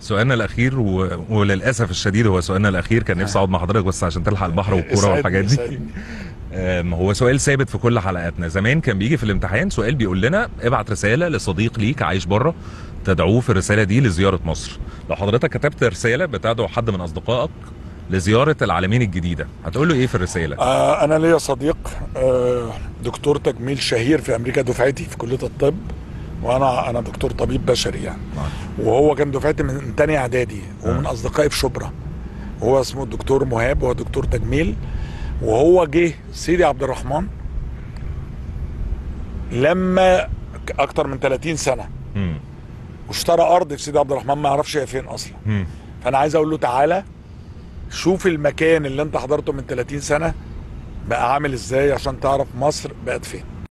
سؤالنا الاخير و... وللاسف الشديد هو سؤالنا الاخير كان نفسي اقعد مع حضرتك بس عشان تلحق البحر والكوره اسعدني- والحاجات دي اسعدني. آم، هو سؤال ثابت في كل حلقاتنا زمان كان بيجي في الامتحان سؤال بيقول لنا ابعت رساله لصديق ليك عايش بره تدعوه في الرساله دي لزياره مصر لو حضرتك كتبت رساله بتدعو حد من اصدقائك لزياره العالمين الجديده هتقول له ايه في الرساله آه انا ليا صديق آه دكتور تجميل شهير في امريكا دفعتي في كليه الطب وانا انا دكتور طبيب بشري يعني وهو كان دفعتي من تاني اعدادي ومن اصدقائي في شبرا هو اسمه الدكتور مهاب هو دكتور تجميل وهو جه سيدي عبد الرحمن لما ك- اكتر من 30 سنه مم. واشترى ارض في سيدي عبد الرحمن ما يعرفش هي فين اصلا مم. فانا عايز اقول له تعالى شوف المكان اللي انت حضرته من 30 سنه بقى عامل ازاي عشان تعرف مصر بقت فين